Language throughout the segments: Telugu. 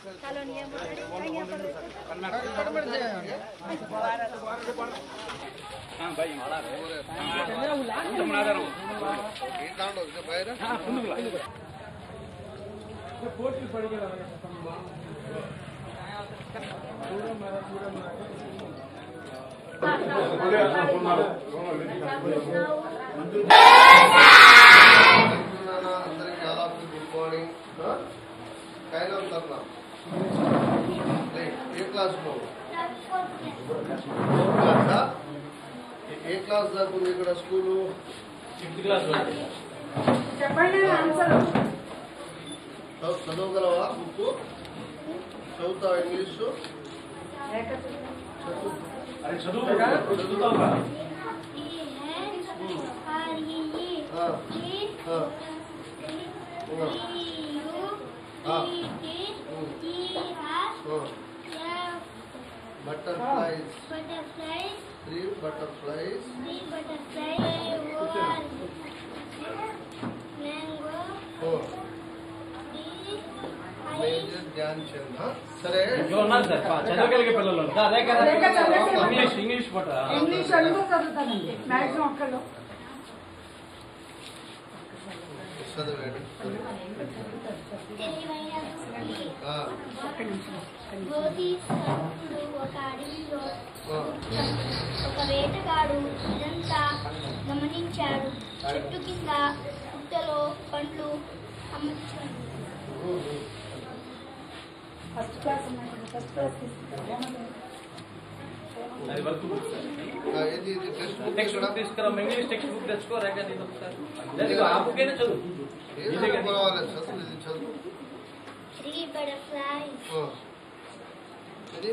कॉलोनी है मोटर यहाँ पर అందరికి చాలా గుడ్ మార్నింగ్ కైనా సర్నా ఏ క్లాస్ లో క్లాసా? ఏ క్లాస్ దాకా ఉంది ఇక్కడ స్కూలు చెప్పండి ఆన్సర్ చదువు- చదవగలవా బుక్ చదువుతావా ఇంగ్లీషు ఆ, ఆ, ఆ. Butterflies Butterflies, three butterflies three butterflies, one mango, three major Dhyan Chand ఆ? సరే ఉన్నారు సార్ చదవగలిగే పిల్లలు ఉన్నారు. అదే కదా అదే కదా, అదే కదా. ఇంగ్లీష్ ఇంగ్లీష్ పట్ట ఇంగ్లీష్ అందరూ చదువుతానండి మ్యాక్సిమం ఒక్కళ్ళు చదివాడు తెలివైన బుద్ధి. ఆ, గోధి సరుకుడు ఒక అడవిలో ఆ. ఒక వేటగాడు ఇదంతా గమనించాడు చెట్టు కింద పుట్టలో పండ్లు అమర్చాడు ఫస్ట్ క్లాస్ ఉన్నాయి ఫస్ట్ క్లాస్ అది వర్క్ బుక్ సార్ ఆ, ఇది ఇది టెక్స్ట్ బుక్ టెక్స్ట్ ఇక్కడ బుక్ తీసుకురా ఇంగ్లీష్ టెక్స్ట్ బుక్ తెచ్చుకో రేఖ నేను ఒకసారి లేదు, ఆ బుక్ అయినా చదువు ఏదో పర్వాలేదు చదువు ఇది చదువు త్రీ బటర్ఫ్లైస్ ఆ. ఇది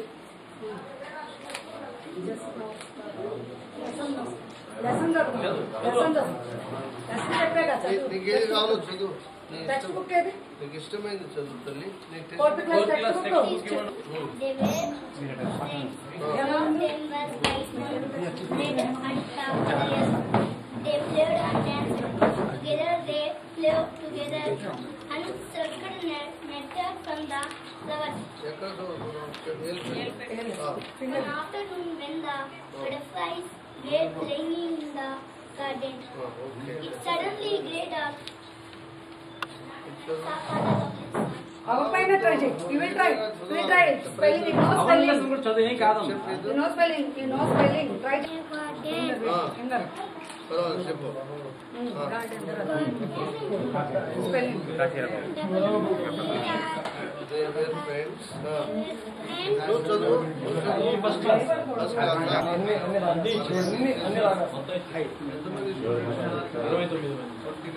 లెసన్ చదువు లెసన్ చదువు లెసన్ చెప్పే కదా నీ- చదువు నీకేది కావాలో చదువు నీ టెక్స్ట్ ఇష్టం బుక్ ఏది నీకు ఇష్టమైంది చదువు తల్లి నీ text fourth class fourth class text text book book ఇవ్వండి They were friends. None of them was nice. They were uncomfortable. They played and danced together. They flew together and circled net, netted from the flowers. ఎక్కడ చదువుతున్నావు ఆ. One afternoon, when the butterflies were playing in the garden, ఆ, okay it suddenly grew dark. అవర్ పైన ట్రై చేయి you will try you will try spelling you know అవన్నీ స్పెల్లింగ్ కూడా చదువు ఏం కాదమ్మా you know spelling you know spelling try ఆ, ఫింగర్ పర్వాలేదు చెప్పు స్పెల్లింగ్ దే వేర్ ఫ్రెండ్స్ నువ్వు చదువు నువ్వు చదువు ఫస్ట్ క్లాస్ ఫస్ట్ క్లాస్ ఆ? అన్ని అన్ని అన్ని అన్ని అన్ని రాదు మొత్తం ఎంతమంది స్టూడెంట్స్ ఉన్నారు ఇక్కడ? ఇరవై తొమ్మిది మంది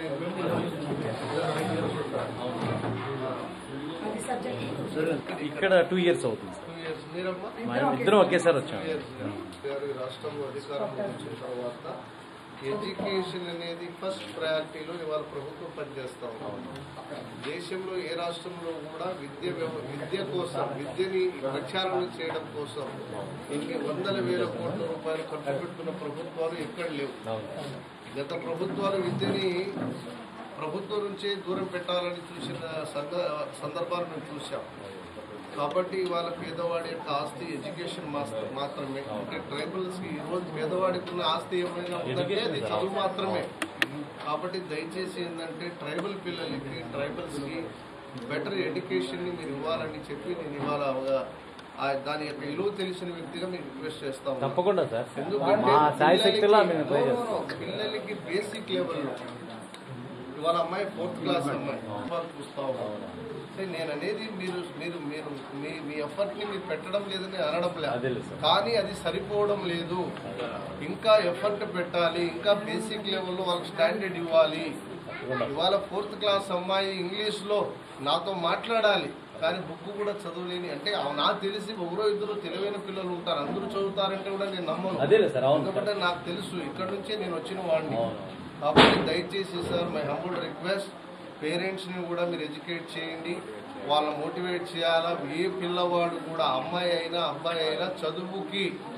49 ఇక్కడ టూ ఇయర్స్ అవుతుంది టూ ఇయర్స్ మీరమ్మా మా ఇద్దరం ఒకేసారి వచ్చాం గారి రాష్ట్రంలో అధికారంలో వచ్చిన తర్వాత ఎడ్యుకేషన్ అనేది ఫస్ట్ ప్రయారిటీలో ఇవాళ ప్రభుత్వం పనిచేస్తా ఉంది దేశంలో ఏ రాష్ట్రంలో కూడా విద్య వ్యవ- విద్య కోసం విద్యని ప్రచారం చేయడం కోసం ఇన్ని వందల వేల కోట్ల రూపాయలు ఖర్చు పెడుతున్న ప్రభుత్వాలు ఎక్కడ లేవు గత ప్రభుత్వాలు విద్యని ప్రభుత్వం నుంచే దూరం పెట్టాలని చూసిన సంద సందర్భాలు మేము చూసాం కాబట్టి ఇవాళ పేదవాడి యొక్క ఆస్తి ఎడ్యుకేషన్ మాస్టర్ మాత్రమే అంటే ట్రైబల్స్ కి ఈరోజు పేదవాడికి ఉన్న ఆస్తి ఏమైనా ఉందంటే అది చదువు మాత్రమే కాబట్టి దయచేసి ఏంటంటే ట్రైబల్ పిల్లలకి ట్రైబల్స్ కి బెటర్ ఎడ్యుకేషన్ ని మీరు ఇవ్వాలని చెప్పి నేను ఇవాళ ఒక- ఆ దాని యొక్క విలువ తెలిసిన వ్యక్తిగా మీకు రిక్వెస్ట్ చేస్తాం తప్పకుండా సార్ ఎందుకంటే మా సాయి శక్తిలో పిల్లలకి- మేము ట్రై No, చేస్తాం no, no. పిల్లలకి బేసిక్ లెవెల్లో ఇవాళ అమ్మాయి ఫోర్త్ క్లాస్ అమ్మాయి వాళ్ళు చూస్తా ఉన్నాం అంటే నేను అనేది మీరు మీరు మీరు మీ మీ ఎఫర్ట్ ని మీరు పెట్టడం లేదని అనడం అదే లేదు లేదు సార్. కానీ అది సరిపోవడం లేదు ఇంకా ఎఫర్ట్ పెట్టాలి ఇంకా బేసిక్ లెవెల్లో వాళ్ళకి స్టాండర్డ్ ఇవ్వాలి ఇవాళ ఫోర్త్ క్లాస్ అమ్మాయి ఇంగ్లీష్ లో నాతో మాట్లాడాలి కానీ బుక్ కూడా చదవలేని అంటే ఆ- నాకు తెలిసి ఎవరో ఇద్దరు తెలివైన పిల్లలు ఉంటారు అందరూ చదువుతారంటే కూడా నేను నమ్మను అదేలే సార్ అవును సార్ ఎందుకంటే నాకు తెలుసు ఇక్కడ నుంచే నేను వచ్చిన వాడిని అవును. కాబట్టి దయచేసి సార్ మై హంబుల్ రిక్వెస్ట్ పేరెంట్స్ని కూడా మీరు ఎడ్యుకేట్ చేయండి వాళ్ళని మోటివేట్ చేయాలా ఏ పిల్లవాడు కూడా అమ్మాయి అయినా అబ్బాయి అయినా చదువుకి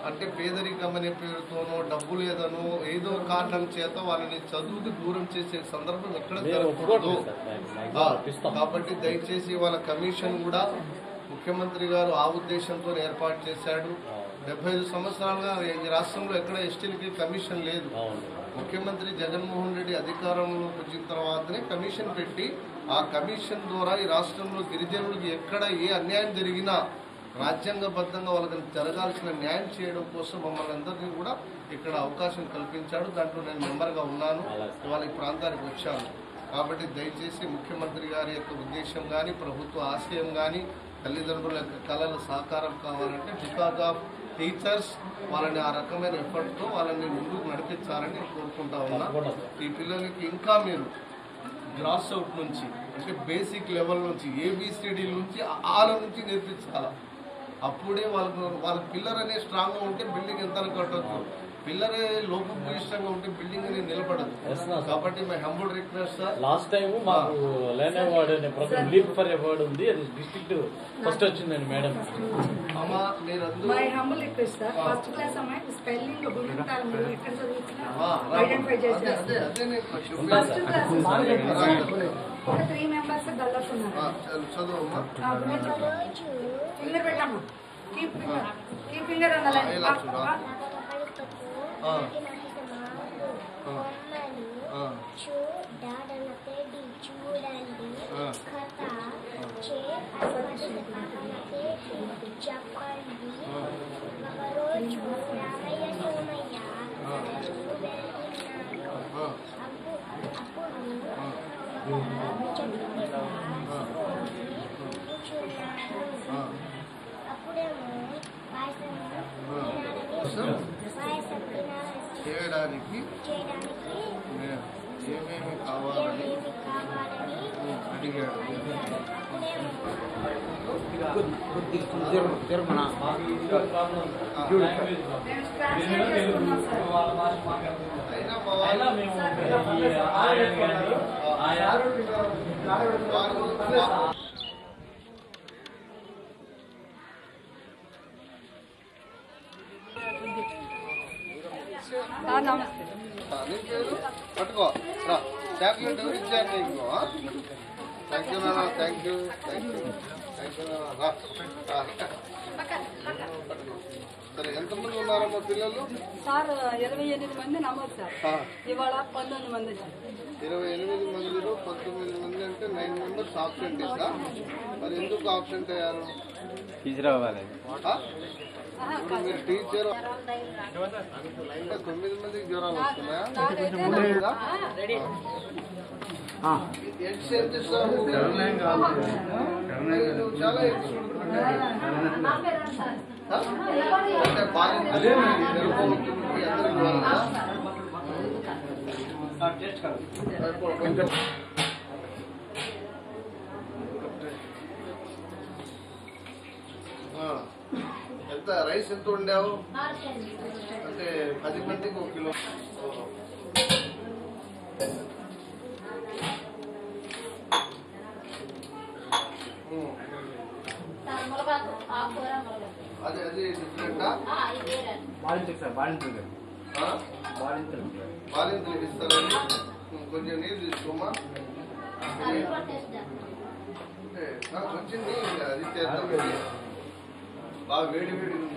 అంటే పేదరికం అనే పేరుతోనో డబ్బు లేదనో ఏదో కారణం చేత వాళ్ళని చదువుకు దూరం చేసే సందర్భం ఎక్కడ మేము జరగకూడదు ఒప్పుకోవట్లేదు సార్ ఆ, ఇస్తాం కాబట్టి దయచేసి వాళ్ళ కమిషన్ కూడా ముఖ్యమంత్రి గారు ఆ ఉద్దేశంతో ఏర్పాటు చేశాడు డెబ్బై ఐదు సంవత్సరాలుగా ఈ రాష్ట్రంలో ఎక్కడ ఎస్టీలకి కమిషన్ లేదు అవును ముఖ్యమంత్రి జగన్మోహన్ రెడ్డి అధికారంలోకి వచ్చిన తర్వాతనే కమిషన్ పెట్టి ఆ కమిషన్ ద్వారా ఈ రాష్ట్రంలో గిరిజనులకి ఎక్కడ ఏ అన్యాయం జరిగినా రాజ్యాంగబద్ధంగా వాళ్ళకి జరగాల్సిన న్యాయం చేయడం కోసం మమ్మల్ని అందరినీ కూడా ఇక్కడ అవకాశం కల్పించాడు దాంట్లో నేను మెంబర్గా ఉన్నాను ఇవాళ ఈ ప్రాంతానికి వచ్చాను కాబట్టి దయచేసి ముఖ్యమంత్రి గారి యొక్క ఉద్దేశం కానీ ప్రభుత్వ ఆశయం కానీ తల్లిదండ్రుల యొక్క కళల సహకారం కావాలంటే బికాజ్ ఆఫ్ టీచర్స్ వాళ్ళని ఆ రకమైన ఎఫర్ట్తో వాళ్ళని ముందుకు నడిపించాలని కోరుకుంటా ఉన్నా ఈ పిల్లలకి ఇంకా మీరు గ్రాస్ అవుట్ నుంచి అంటే బేసిక్ లెవెల్ నుంచి ఏబిసిడి నుంచి ఆల నుంచి నేర్పించాల అప్పుడే వాళ్ళకు వాళ్ళ పిల్లర్ అనే స్ట్రాంగ్గా ఉంటే బిల్డింగ్ ఎంత కట్టొచ్చు పిల్లరే లోపభూయిష్టంగా ఉంటే బిల్డింగ్ అనేది నిలబడదు Yes, sir. కాబట్టి my humble request sir last time మాకు లైన్ అవార్డు అనే ప్రోగ్రామ్ లీప్ ఫర్ అవార్డు ఉంది అది డిస్ట్రిక్ట్ ఫస్ట్ వచ్చిందండి మేడం అమ్మ మీరందరూ my humble request sir first class అమ్మాయి స్పెల్లింగ్ గుణింతాలు మీరు ఎక్కడ చదివించినా ఆ, రామ్మా. ఐడెంటిఫై అదే చేసేస్తారు అదే అదే నేను చెప్పేది. ఫస్ట్ క్లాస్ రామ్మా. ఒక త్రీ మెంబర్స్ గల్లర్స్ ఉన్నారు ఆ, చదువు- చదువమ్మా ఆ, గుణింతాలు. ఫింగర్ పెట్టమ్మా కీప్ ఫింగర్ కీప్ ఫింగర్ అనాలి ఇలా చూడు. ఆ. ఆ. చూడండి ఆ. కథ చే అన్నతే చెప్పండి ఒకరోజు రామయ్య సోమయ్య వెళ్తున్నాడు ఆ. అప్పు అప్పుడు ఒక చెట్టు మీద కూర్చున్నాడు ఆ. అప్పుడేమో పాయసం తినాలని పాయసం తినాలని చేయడానికి చేయడానికి మే- ఏమేమి కావాలని ఏమేమి కావాలని అడిగాడు అప్పుడేమో నేను ట్రాన్స్లేట్ చేసుకున్నాను సార్ అయినా మా అయినా వాళ్ళు మేము ఈ ఆయా కానీ ఆయా వాళ్ళు ఆ, నమస్తే నీ పేరు పట్టుకో రా చాక్లెట్ ఎవరు ఇచ్చారు నీకు థ్యాంక్ యూ నాన్న thank you thank you thank you నాన్న రా రా. పట్టుకో. సరే ఎంతమంది ఉన్నారమ్మా పిల్లలు సార్ ఇరవై ఎనిమిది మంది నమోదు సార్ ఆ, ఇవాళ పంతొమ్మిది మంది వచ్చారు. ఇరవై ఎనిమిది మందిలో పంతొమ్మిది మంది అంటే నైన్ మెంబర్స్ ఆబ్సెంట్ ఇస్తా మరి ఎందుకు ఆబ్సెంట్ అయ్యారు తీసుకురావాలి ఆ? ఇప్పుడు మీరు టీచర్ అంటే తొమ్మిది మందికి జ్వరాలు వస్తున్నాయా లేదా? ఎగ్స్ ఎంత ఇస్తావు? మరి నువ్వు చాలా ఎగ్స్ ఉడుకుతున్నావు. ఆ? అంటే బాలింతలు, గర్భవతులకి అందరికీ ఇవ్వాలా? కొంచెం ఆ. ఎంత రైస్ ఎంత వండావు అంటే పది మందికి ఒక కిలో ఓహో. ఉమ్. అదే అదే డిఫరెంటా బాలింతలు ఇస్తారండి ఉమ్, కొంచెం నీళ్ళు తీసుకోమా అంటే, ఆ, కొంచెం నీళ్ళు అది చేద్దాం ఇది. బాగా వేడి వేడి ఉంది.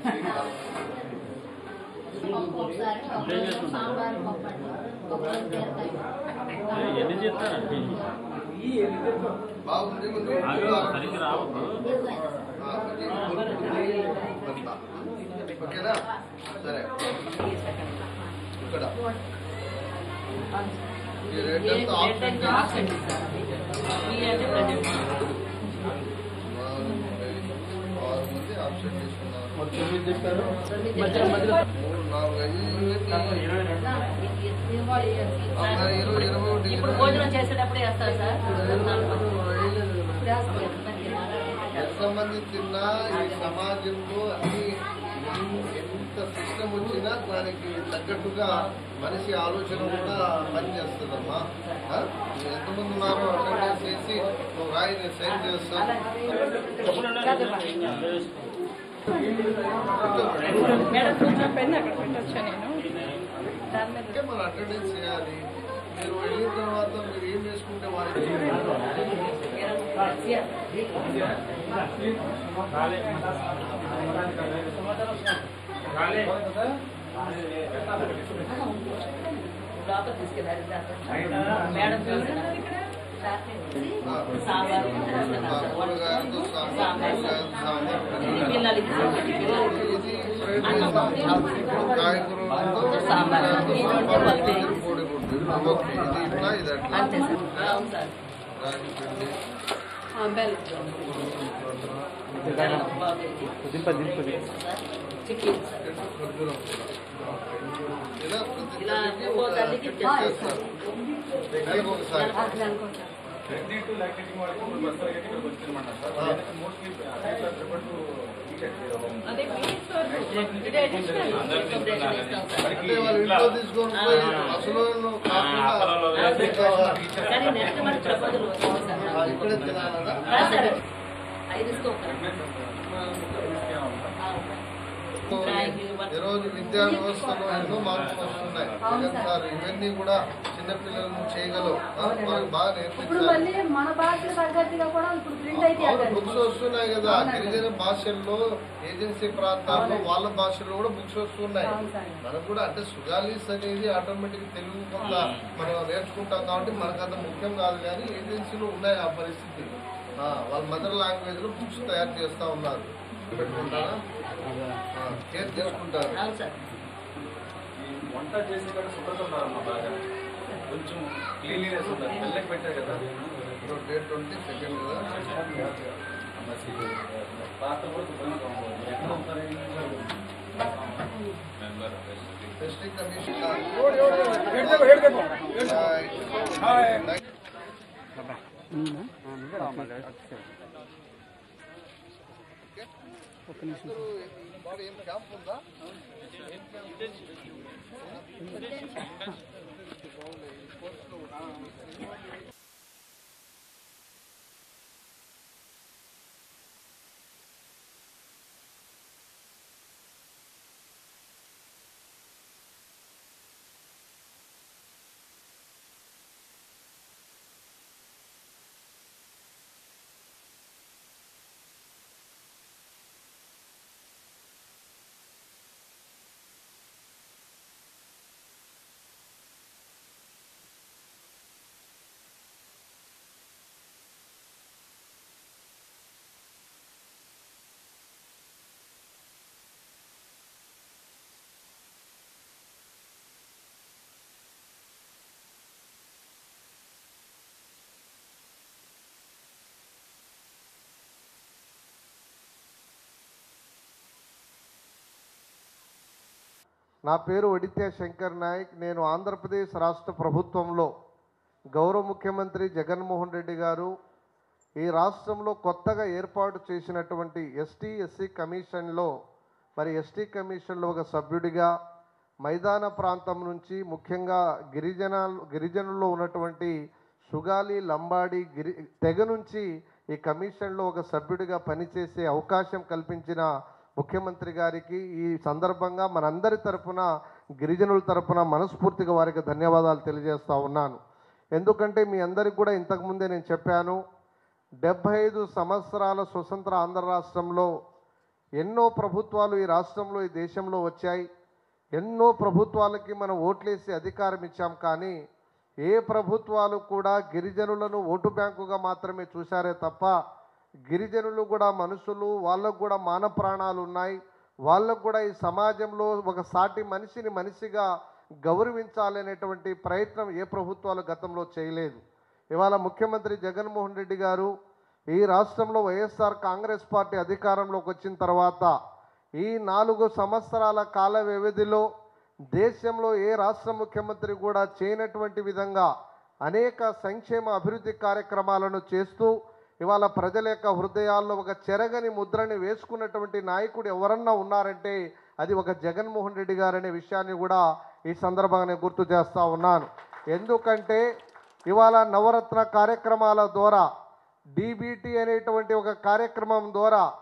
ఎన్ని చెప్తారండి బాగుంది ముందు సరిగ్గా రావద్దు ఆ, కొంచెం కొనుక్కుంది. అంతా. ఓకేనా సరే ఇక్కడ ఈ రేట్ అంతా ఆప్షన్ ఆరు మంది ఆప్షన్ తీసుకున్నారు మూడు నాలుగు ఐదు ఎనిమిది. ఆ, మరి ఇరవై ఇరవై ఒకటి ఇప్పుడు ఇరవై భోజనం చేసేటప్పుడు వేస్తారు సార్ ఎంతమంది తిన్నా ఈ సమాజంలో అన్ని ఎంత సిస్టమ్ వచ్చినా దానికి తగ్గట్టుగా మనిషి ఆలోచన కూడా పనిచేస్తుందమ్మా ఆ? మీరు ఎంతమంది ఉన్నారో అటెండెన్స్ చేసి నువ్వు రాయి నేను సైన్ చేస్తాను మేడం కొంచెం పెన్ అక్కడ పెట్టొచ్చా నేను దాని మీద అంటే మనం అటెండెన్స్ చేయాలి మీరు వెళ్ళిన తర్వాత మీరు ఏం చేసుకుంటే వారికి లోపల తీసుకెళ్ళారు మేడం సాంబార్ కూరగాయలతో సాంబార్ కూరగాయలతో సాంబార్ పిల్లలు ఇది ఫ్రైడ్ రైస్ కాయగూరలతో సాంబార్. సాంబార్ పొడి గుడ్డు ఓకే ఇది ఇట్లా ఇది అట్లా అంతే సార్ అవును సార్ రాగి పిండి బెల్ చికెన్ ఖర్జూరం కూడా. ఇలా ప్రతి ఇలా తల్లికి ఒక్కో ఒక తల్లికి టికెట్ చేస్తారు నెలకు ఒకసారి అదే మీట్స్ ఇదే అడిషనల్ అంటే వాళ్ళు ఇంట్లో తీసుకొని పోయి అసలు కాకుండా కానీ నెక్స్ట్ మరి చెప్పదులు ఆ, ఇక్కడే తినాలన్నా సరే ఐదు తీసుకోవాలి ఈరోజు విద్యా వ్యవస్థలో ఎన్నో మార్పులు వస్తున్నాయి జగన్ సార్ ఇవన్నీ కూడా చిన్నపిల్లలను చేయగలవు ఆ, వాళ్ళకి బాగా ఇప్పుడు నేర్పించాలి మళ్ళీ మన భాషకు తగ్గట్టుగా కూడా ఇప్పుడు ప్రింట్ అయితే అవును అవ్వాలి. బుక్స్ వస్తున్నాయి కదా గిరిజన భాషల్లో ఏజెన్సీ ప్రాంతాల్లో వాళ్ళ భాషలో కూడా బుక్స్ వస్తున్నాయి అవును సార్. మనకు కూడా అంటే సుగాలీస్ అనేది ఆటోమేటిక్ తెలుగు కొంత మనం నేర్చుకుంటాం కాబట్టి మనకు అంత ముఖ్యం కాదు కానీ ఏజెన్సీలో ఉన్నాయి ఆ పరిస్థితి ఆ, వాళ్ళ మదర్ లాంగ్వేజ్ లో బుక్స్ తయారు చేస్తా ఉన్నారు పెట్టుకుంటారా ఆ, కేర్ చేసుకుంటారు అవును సార్ వంట చేసే కాడ శుభ్రత ఉండాలమ్మా బాగా కొంచెం క్లీన్లీనెస్ ఉండాలి పిల్లకి పెట్టారు కదా డేట్ ట్వంటీ సెకండ్ కదా పాత్ర కూడా శుభ్రంగా ఉండాలి. ఎక్కడ ఉంటారు టెస్టింగ్ కమిషన్ ఇక్కడ ఏం క్యాంప్ ఉందా నా పేరు వడిత్య శంకర్ నాయక్ నేను ఆంధ్రప్రదేశ్ రాష్ట్ర ప్రభుత్వంలో గౌరవ ముఖ్యమంత్రి జగన్మోహన్ రెడ్డి గారు ఈ రాష్ట్రంలో కొత్తగా ఏర్పాటు చేసినటువంటి ఎస్టీ ఎస్సీ కమిషన్లో మరి ఎస్టీ కమిషన్లో ఒక సభ్యుడిగా మైదాన ప్రాంతం నుంచి ముఖ్యంగా గిరిజన గిరిజనుల్లో ఉన్నటువంటి సుగాలి లంబాడి గిరి తెగ నుంచి ఈ కమిషన్లో ఒక సభ్యుడిగా పనిచేసే అవకాశం కల్పించిన ముఖ్యమంత్రి గారికి ఈ సందర్భంగా మనందరి తరపున గిరిజనుల తరపున మనస్ఫూర్తిగా వారికి ధన్యవాదాలు తెలియజేస్తా ఉన్నాను ఎందుకంటే మీ అందరికి కూడా ఇంతకుముందే నేను చెప్పాను డెబ్భై ఐదు సంవత్సరాల స్వతంత్ర ఆంధ్ర రాష్ట్రంలో ఎన్నో ప్రభుత్వాలు ఈ రాష్ట్రంలో ఈ దేశంలో వచ్చాయి ఎన్నో ప్రభుత్వాలకి మనం ఓట్లేసి అధికారం ఇచ్చాం కానీ ఏ ప్రభుత్వాలు కూడా గిరిజనులను ఓటు బ్యాంకుగా మాత్రమే చూశారే తప్ప గిరిజనులు కూడా మనుషులు వాళ్ళకు కూడా మాన ప్రాణాలు ఉన్నాయి వాళ్ళకు కూడా ఈ సమాజంలో ఒక సాటి మనిషిని మనిషిగా గౌరవించాలనేటువంటి ప్రయత్నం ఏ ప్రభుత్వాలు గతంలో చేయలేదు ఇవాళ ముఖ్యమంత్రి జగన్మోహన్ రెడ్డి గారు ఈ రాష్ట్రంలో వైఎస్ఆర్ కాంగ్రెస్ పార్టీ అధికారంలోకి వచ్చిన తర్వాత ఈ నాలుగు సంవత్సరాల కాల వ్యవధిలో దేశంలో ఏ రాష్ట్ర ముఖ్యమంత్రి కూడా చేయనటువంటి విధంగా అనేక సంక్షేమ అభివృద్ధి కార్యక్రమాలను చేస్తూ ఇవాళ ప్రజల యొక్క హృదయాల్లో ఒక చెరగని ముద్రని వేసుకున్నటువంటి నాయకుడు ఎవరన్నా ఉన్నారంటే అది ఒక జగన్మోహన్ రెడ్డి గారనే విషయాన్ని కూడా ఈ సందర్భంగా నేను గుర్తు చేస్తా ఉన్నాను ఎందుకంటే ఇవాళ నవరత్న కార్యక్రమాల ద్వారా డీబీటీ అనేటువంటి ఒక కార్యక్రమం ద్వారా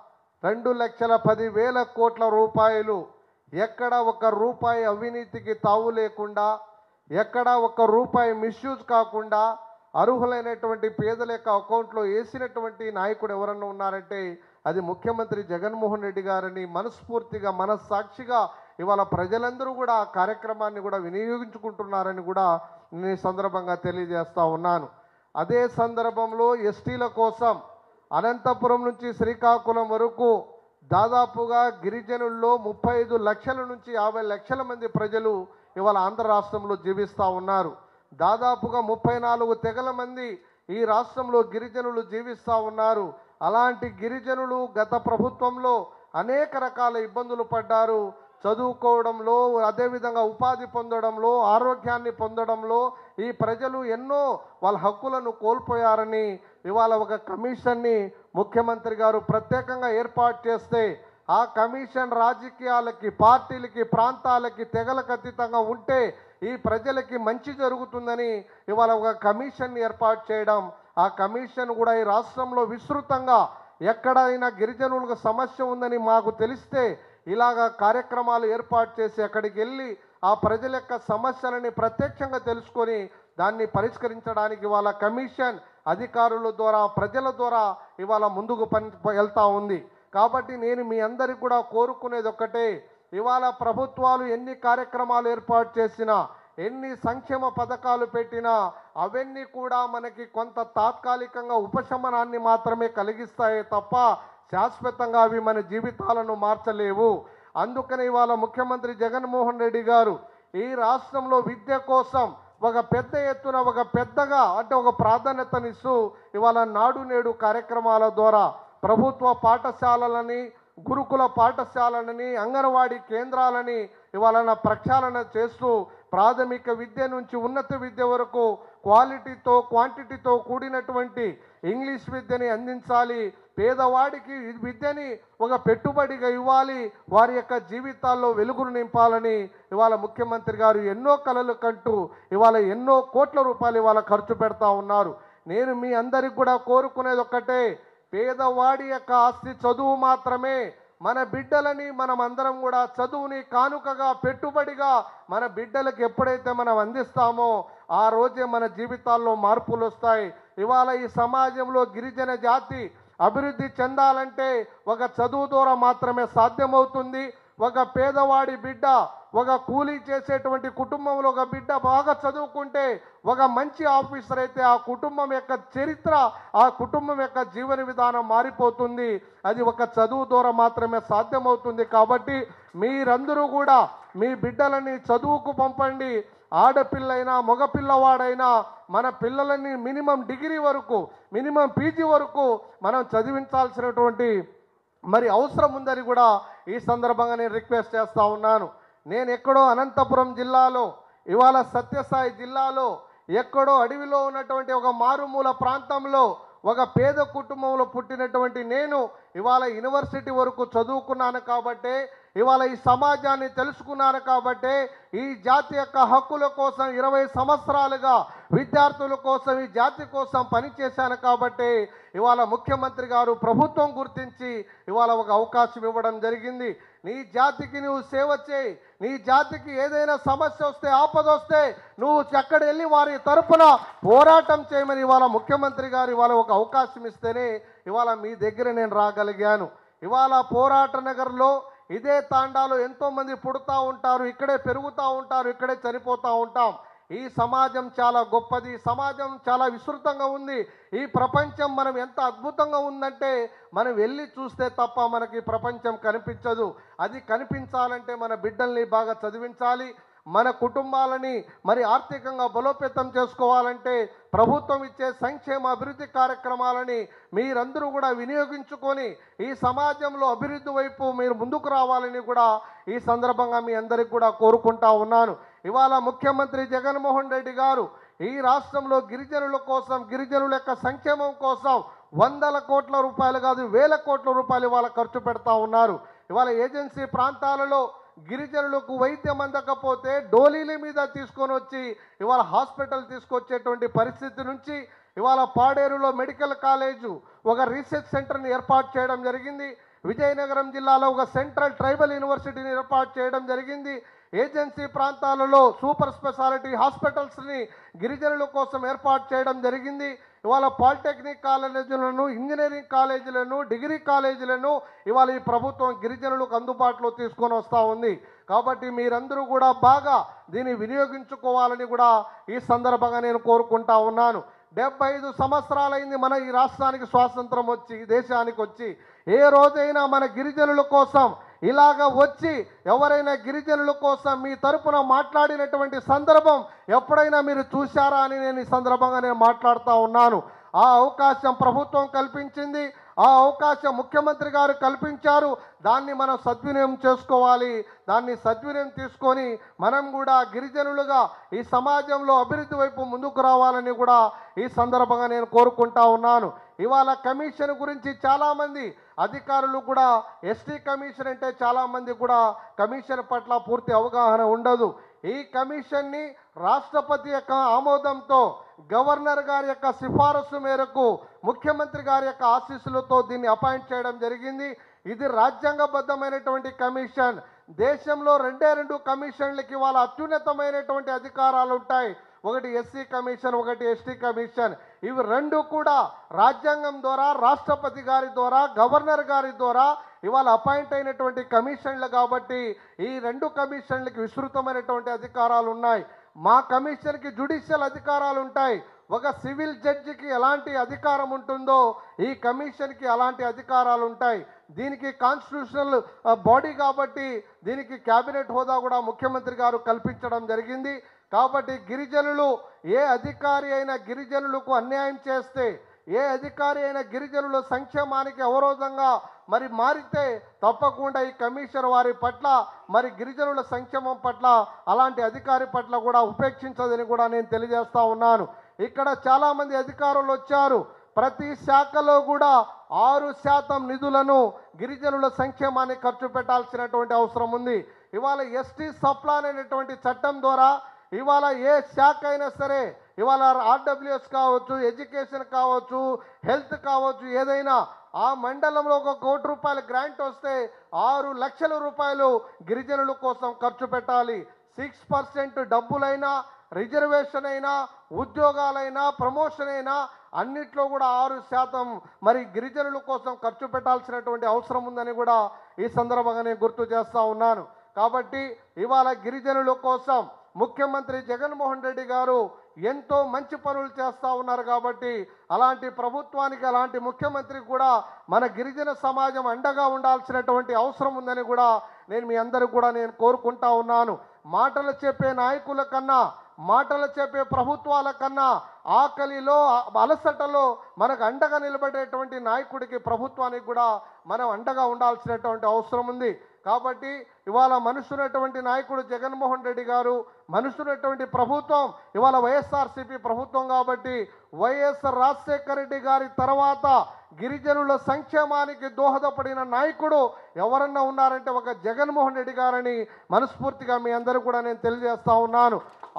రెండు లక్షల పదివేల కోట్ల రూపాయలు ఎక్కడ ఒక రూపాయి అవినీతికి తావు లేకుండా ఎక్కడ ఒక రూపాయి మిస్యూజ్ కాకుండా అర్హులైనటువంటి పేదల యొక్క అకౌంట్లో వేసినటువంటి నాయకుడు ఎవరన్నా ఉన్నారంటే అది ముఖ్యమంత్రి జగన్మోహన్ రెడ్డి గారని మనస్ఫూర్తిగా మనస్సాక్షిగా ఇవాళ ప్రజలందరూ కూడా ఆ కార్యక్రమాన్ని కూడా వినియోగించుకుంటున్నారని కూడా నేను ఈ సందర్భంగా తెలియజేస్తా ఉన్నాను అదే సందర్భంలో ఎస్టీల కోసం అనంతపురం నుంచి శ్రీకాకుళం వరకు దాదాపుగా గిరిజనుల్లో ముప్పై ఐదు లక్షల నుంచి యాభై లక్షల మంది ప్రజలు ఇవాళ ఆంధ్ర రాష్ట్రంలో జీవిస్తూ ఉన్నారు దాదాపుగా ముప్పై నాలుగు తెగల మంది ఈ రాష్ట్రంలో గిరిజనులు జీవిస్తూ ఉన్నారు అలాంటి గిరిజనులు గత ప్రభుత్వంలో అనేక రకాల ఇబ్బందులు పడ్డారు చదువుకోవడంలో అదేవిధంగా ఉపాధి పొందడంలో ఆరోగ్యాన్ని పొందడంలో ఈ ప్రజలు ఎన్నో వాళ్ళ హక్కులను కోల్పోయారని ఇవాళ ఒక కమిషన్ని ముఖ్యమంత్రి గారు ప్రత్యేకంగా ఏర్పాటు చేస్తే ఆ కమిషన్ రాజకీయాలకి పార్టీలకి ప్రాంతాలకి తెగలకు అతీతంగా ఉంటే ఈ ప్రజలకి మంచి జరుగుతుందని ఇవాళ ఒక కమిషన్ ఏర్పాటు చేయడం ఆ కమిషన్ కూడా ఈ రాష్ట్రంలో విస్తృతంగా ఎక్కడైనా గిరిజనులకు సమస్య ఉందని మాకు తెలిస్తే ఇలాగా కార్యక్రమాలు ఏర్పాటు చేసి అక్కడికి వెళ్ళి ఆ ప్రజల యొక్క సమస్యలని ప్రత్యక్షంగా తెలుసుకొని దాన్ని పరిష్కరించడానికి వాళ్ళ కమిషన్ అధికారుల ద్వారా ప్రజల ద్వారా ఇవాళ ముందుకు పని వెళ్తా ఉంది కాబట్టి నేను మీ అందరికి కూడా కోరుకునేది ఒక్కటే ఇవాళ ప్రభుత్వాలు ఎన్ని కార్యక్రమాలు ఏర్పాటు చేసినా ఎన్ని సంక్షేమ పథకాలు పెట్టినా అవన్నీ కూడా మనకి కొంత తాత్కాలికంగా ఉపశమనాన్ని మాత్రమే కలిగిస్తాయే తప్ప శాశ్వతంగా అవి మన జీవితాలను మార్చలేవు అందుకని ఇవాళ ముఖ్యమంత్రి జగన్మోహన్ రెడ్డి గారు ఈ రాష్ట్రంలో విద్య కోసం ఒక పెద్ద ఎత్తున ఒక పెద్దగా అంటే ఒక ప్రాధాన్యతనిస్తూ ఇవాళ నాడు నేడు కార్యక్రమాల ద్వారా ప్రభుత్వ పాఠశాలలని గురుకుల పాఠశాలలని అంగన్వాడీ కేంద్రాలని ఇవాళ నా ప్రక్షాళన చేస్తూ ప్రాథమిక విద్య నుంచి ఉన్నత విద్య వరకు క్వాలిటీతో క్వాంటిటీతో కూడినటువంటి ఇంగ్లీష్ విద్యని అందించాలి పేదవాడికి ఈ విద్యని ఒక పెట్టుబడిగా ఇవ్వాలి వారి యొక్క జీవితాల్లో వెలుగును నింపాలని ఇవాళ ముఖ్యమంత్రి గారు ఎన్నో కలలు కంటూ ఇవాళ ఎన్నో కోట్ల రూపాయలు ఇవాళ ఖర్చు పెడతా ఉన్నారు నేను మీ అందరికి కూడా కోరుకునేది ఒక్కటే పేదవాడి యొక్క ఆస్తి చదువు మాత్రమే మన బిడ్డలని మనం అందరం కూడా చదువుని కానుకగా పెట్టుబడిగా మన బిడ్డలకు ఎప్పుడైతే మనం అందిస్తామో ఆ రోజే మన జీవితాల్లో మార్పులు వస్తాయి ఇవాళ ఈ సమాజంలో గిరిజన జాతి అభివృద్ధి చెందాలంటే ఒక చదువు ద్వారా మాత్రమే సాధ్యమవుతుంది ఒక పేదవాడి బిడ్డ ఒక కూలీ చేసేటువంటి కుటుంబంలో ఒక బిడ్డ బాగా చదువుకుంటే ఒక మంచి ఆఫీసర్ అయితే ఆ కుటుంబం యొక్క చరిత్ర ఆ కుటుంబం యొక్క జీవన విధానం మారిపోతుంది అది ఒక చదువు ద్వారా మాత్రమే సాధ్యమవుతుంది కాబట్టి మీరందరూ కూడా మీ బిడ్డలని చదువుకు పంపండి ఆడపిల్లైనా మగపిల్లవాడైనా మన పిల్లలని మినిమం డిగ్రీ వరకు మినిమం పీజీ వరకు మనం చదివించాల్సినటువంటి మరి అవసరం ఉందని కూడా ఈ సందర్భంగా నేను రిక్వెస్ట్ చేస్తా ఉన్నాను నేను ఎక్కడో అనంతపురం జిల్లాలో ఇవాళ సత్యసాయి జిల్లాలో ఎక్కడో అడవిలో ఉన్నటువంటి ఒక మారుమూల ప్రాంతంలో ఒక పేద కుటుంబంలో పుట్టినటువంటి నేను ఇవాళ యూనివర్సిటీ వరకు చదువుకున్నాను కాబట్టే ఇవాళ ఈ సమాజాన్ని తెలుసుకున్నాను కాబట్టే ఈ జాతి యొక్క హక్కుల కోసం ఇరవై సంవత్సరాలుగా విద్యార్థుల కోసం ఈ జాతి కోసం పనిచేశాను కాబట్టి ఇవాళ ముఖ్యమంత్రి గారు ప్రభుత్వం గుర్తించి ఇవాళ ఒక అవకాశం ఇవ్వడం జరిగింది నీ జాతికి నువ్వు సేవ చేయి నీ జాతికి ఏదైనా సమస్య వస్తే ఆపద వస్తే నువ్వు అక్కడ వెళ్ళి వారి తరపున పోరాటం చేయమని ఇవాళ ముఖ్యమంత్రి గారు ఇవాళ ఒక అవకాశం ఇస్తేనే ఇవాళ మీ దగ్గర నేను రాగలిగాను ఇవాళ పోరాట నగర్లో ఇదే తాండాలో ఎంతో మంది పుడతా ఉంటారు ఇక్కడే పెరుగుతూ ఉంటారు ఇక్కడే చనిపోతూ ఉంటాం ఈ సమాజం చాలా గొప్పది ఈ సమాజం చాలా విస్తృతంగా ఉంది ఈ ప్రపంచం మనం ఎంత అద్భుతంగా ఉందంటే మనం వెళ్ళి చూస్తే తప్ప మనకి ఈ ప్రపంచం కనిపించదు అది కనిపించాలంటే మన బిడ్డల్ని బాగా చదివించాలి మన కుటుంబాలని మరి ఆర్థికంగా బలోపేతం చేసుకోవాలంటే ప్రభుత్వం ఇచ్చే సంక్షేమ అభివృద్ధి కార్యక్రమాలని మీరందరూ కూడా వినియోగించుకొని ఈ సమాజంలో అభివృద్ధి వైపు మీరు ముందుకు రావాలని కూడా ఈ సందర్భంగా మీ అందరికి కూడా కోరుకుంటా ఉన్నాను ఇవాళ ముఖ్యమంత్రి జగన్మోహన్ రెడ్డి గారు ఈ రాష్ట్రంలో గిరిజనుల కోసం గిరిజనుల యొక్క సంక్షేమం కోసం వందల కోట్ల రూపాయలు కాదు వేల కోట్ల రూపాయలు ఇవాళ ఖర్చు పెడతా ఉన్నారు ఇవాళ ఏజెన్సీ ప్రాంతాలలో గిరిజనులకు వైద్యం అందకపోతే డోలీల మీద తీసుకొని వచ్చి ఇవాళ హాస్పిటల్ తీసుకొచ్చేటువంటి పరిస్థితి నుంచి ఇవాళ పాడేరులో మెడికల్ కాలేజు ఒక రీసెర్చ్ సెంటర్ని ఏర్పాటు చేయడం జరిగింది విజయనగరం జిల్లాలో ఒక సెంట్రల్ ట్రైబల్ యూనివర్సిటీని ఏర్పాటు చేయడం జరిగింది ఏజెన్సీ ప్రాంతాలలో సూపర్ స్పెషాలిటీ హాస్పిటల్స్ని గిరిజనుల కోసం ఏర్పాటు చేయడం జరిగింది ఇవాళ పాలిటెక్నిక్ కాలేజీలను ఇంజనీరింగ్ కాలేజీలను డిగ్రీ కాలేజీలను ఇవాళ ఈ ప్రభుత్వం గిరిజనులకు అందుబాటులో తీసుకొని వస్తూ ఉంది కాబట్టి మీరందరూ కూడా బాగా దీన్ని వినియోగించుకోవాలని కూడా ఈ సందర్భంగా నేను కోరుకుంటా ఉన్నాను డెబ్బై ఐదు సంవత్సరాలైంది మన ఈ రాష్ట్రానికి స్వాతంత్రం వచ్చి ఈ దేశానికి వచ్చి ఏ రోజైనా మన గిరిజనుల కోసం ఇలాగ వచ్చి ఎవరైనా గిరిజనుల కోసం మీ తరపున మాట్లాడినటువంటి సందర్భం ఎప్పుడైనా మీరు చూశారా అని నేను ఈ సందర్భంగా నేను మాట్లాడుతూ ఉన్నాను ఆ అవకాశం ప్రభుత్వం కల్పించింది ఆ అవకాశం ముఖ్యమంత్రి గారు కల్పించారు దాన్ని మనం సద్వినియోగం చేసుకోవాలి దాన్ని సద్వినియోగం తీసుకొని మనం కూడా గిరిజనులుగా ఈ సమాజంలో అభివృద్ధి వైపు ముందుకు రావాలని కూడా ఈ సందర్భంగా నేను కోరుకుంటా ఉన్నాను ఇవాళ కమిషన్ గురించి చాలామంది అధికారులు కూడా ఎస్టీ కమిషన్ అంటే చాలామంది కూడా కమిషన్ పట్ల పూర్తి అవగాహన ఉండదు ఈ కమిషన్ని రాష్ట్రపతి యొక్క ఆమోదంతో గవర్నర్ గారి యొక్క సిఫారసు మేరకు ముఖ్యమంత్రి గారి యొక్క ఆశీస్సులతో దీన్ని అపాయింట్ చేయడం జరిగింది ఇది రాజ్యాంగబద్ధమైనటువంటి కమిషన్ దేశంలో రెండే రెండు కమిషన్లకి వాళ్ళ అత్యున్నతమైనటువంటి అధికారాలు ఉంటాయి ఒకటి ఎస్సీ కమిషన్ ఒకటి ఎస్టీ కమిషన్ ఇవి రెండు కూడా రాజ్యాంగం ద్వారా రాష్ట్రపతి గారి ద్వారా గవర్నర్ గారి ద్వారా ఇవాళ అపాయింట్ అయినటువంటి కమిషన్లు కాబట్టి ఈ రెండు కమిషన్లకి విస్తృతమైనటువంటి అధికారాలు ఉన్నాయి మా కమిషన్కి జుడిషియల్ అధికారాలు ఉంటాయి ఒక సివిల్ జడ్జికి ఎలాంటి అధికారం ఉంటుందో ఈ కమిషన్కి అలాంటి అధికారాలు ఉంటాయి దీనికి కాన్స్టిట్యూషనల్ బాడీ కాబట్టి దీనికి క్యాబినెట్ హోదా కూడా ముఖ్యమంత్రి గారు కల్పించడం జరిగింది కాబట్టి గిరిజనులు ఏ అధికారి అయినా గిరిజనులకు అన్యాయం చేస్తే ఏ అధికారి అయినా గిరిజనుల సంక్షేమానికి అవరోధంగా మరి మారితే తప్పకుండా ఈ కమిషన్ వారి పట్ల మరి గిరిజనుల సంక్షేమం పట్ల అలాంటి అధికారి పట్ల కూడా ఉపేక్షించదని కూడా నేను తెలియజేస్తా ఉన్నాను ఇక్కడ చాలామంది అధికారులు వచ్చారు ప్రతి శాఖలో కూడా ఆరు శాతం నిధులను గిరిజనుల సంక్షేమానికి ఖర్చు పెట్టాల్సినటువంటి అవసరం ఉంది ఇవాళ ఎస్టీ సప్లాన్ అనేటువంటి చట్టం ద్వారా ఇవాళ ఏ శాఖ అయినా సరే ఇవాళ ఆర్డబ్ల్యూఎస్ కావచ్చు ఎడ్యుకేషన్ కావచ్చు హెల్త్ కావచ్చు ఏదైనా ఆ మండలంలో ఒక కోటి రూపాయల గ్రాంట్ వస్తే ఆరు లక్షల రూపాయలు గిరిజనుల కోసం ఖర్చు పెట్టాలి సిక్స్ పర్సెంట్ డబ్బులైనా రిజర్వేషన్ అయినా ఉద్యోగాలైనా ప్రమోషన్ అయినా అన్నిట్లో కూడా ఆరు శాతం మరి గిరిజనుల కోసం ఖర్చు పెట్టాల్సినటువంటి అవసరం ఉందని కూడా ఈ సందర్భంగా నేను గుర్తు చేస్తూ ఉన్నాను కాబట్టి ఇవాళ గిరిజనుల కోసం ముఖ్యమంత్రి జగన్మోహన్ రెడ్డి గారు ఎంతో మంచి పనులు చేస్తూ ఉన్నారు కాబట్టి అలాంటి ప్రభుత్వానికి అలాంటి ముఖ్యమంత్రి కూడా మన గిరిజన సమాజం అండగా ఉండాల్సినటువంటి అవసరం ఉందని కూడా నేను మీ అందరూ కూడా నేను కోరుకుంటా ఉన్నాను మాటలు చెప్పే నాయకుల కన్నా మాటలు చెప్పే ప్రభుత్వాల కన్నా ఆకలిలో అలసటలో మనకు అండగా నిలబడేటువంటి నాయకుడికి ప్రభుత్వానికి కూడా మనం అండగా ఉండాల్సినటువంటి అవసరం ఉంది కాబట్టి ఇవాళ మనుషున్నటువంటి నాయకుడు జగన్మోహన్ రెడ్డి గారు మనుషున్నటువంటి ప్రభుత్వం ఇవాళ వైఎస్ఆర్సీపీ ప్రభుత్వం కాబట్టి వైఎస్ రాజశేఖర రెడ్డి గారి తర్వాత గిరిజనుల సంక్షేమానికి దోహదపడిన నాయకుడు ఎవరన్నా ఉన్నారంటే ఒక జగన్మోహన్ రెడ్డి గారని మనస్ఫూర్తిగా మీ అందరూ కూడా నేను తెలియజేస్తా ఉన్నాను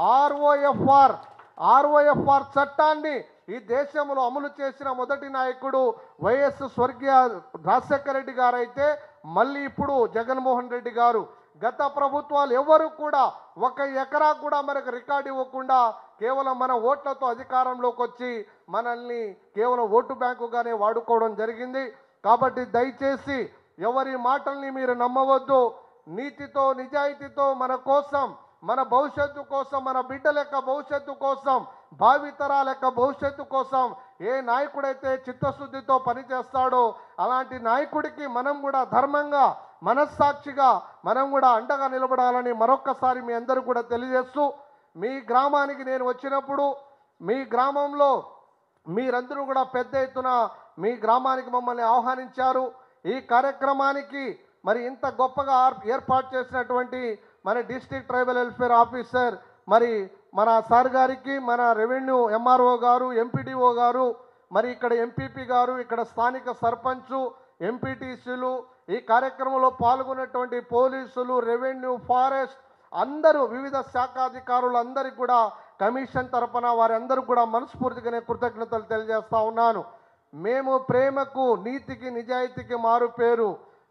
ఆర్ఓఎఫ్ఆర్ ఆర్ఓఎఫ్ఆర్ చట్టాన్ని ఈ దేశంలో అమలు చేసిన మొదటి నాయకుడు వైఎస్ స్వర్గీయ రాజశేఖర రెడ్డి గారు అయితే మళ్ళీ ఇప్పుడు జగన్మోహన్ రెడ్డి గారు గత ప్రభుత్వాలు ఎవరు కూడా ఒక ఎకరా కూడా మనకు రికార్డు ఇవ్వకుండా కేవలం మన ఓట్లతో అధికారంలోకి వచ్చి మనల్ని కేవలం ఓటు బ్యాంకుగానే వాడుకోవడం జరిగింది కాబట్టి దయచేసి ఎవరి మాటల్ని మీరు నమ్మవద్దు నీతితో నిజాయితీతో మన కోసం మన భవిష్యత్తు కోసం మన బిడ్డల యొక్క భవిష్యత్తు కోసం భావితరాల యొక్క భవిష్యత్తు కోసం ఏ నాయకుడైతే చిత్తశుద్ధితో పనిచేస్తాడో అలాంటి నాయకుడికి మనం కూడా ధర్మంగా మనస్సాక్షిగా మనం కూడా అండగా నిలబడాలని మరొక్కసారి మీ అందరూ కూడా తెలియజేస్తూ మీ గ్రామానికి నేను వచ్చినప్పుడు మీ గ్రామంలో మీరందరూ కూడా పెద్ద ఎత్తున మీ గ్రామానికి మమ్మల్ని ఆహ్వానించారు ఈ కార్యక్రమానికి మరి ఇంత గొప్పగా ఆర్- ఏర్పాటు చేసినటువంటి మన డిస్ట్రిక్ట్ ట్రైబల్ వెల్ఫేర్ ఆఫీసర్ మరి మన సార్ గారికి మన రెవెన్యూ ఎంఆర్ఓ గారు ఎంపీడీఓ గారు మరి ఇక్కడ ఎంపీపీ గారు ఇక్కడ స్థానిక సర్పంచు ఎంపీటీసీలు ఈ కార్యక్రమంలో పాల్గొన్నటువంటి పోలీసులు రెవెన్యూ ఫారెస్ట్ అందరూ వివిధ శాఖాధికారులు అందరికీ కూడా కమిషన్ తరపున వారందరూ కూడా మనస్ఫూర్తిగానే కృతజ్ఞతలు తెలియజేస్తా ఉన్నాను మేము ప్రేమకు నీతికి నిజాయితీకి మారు పేరు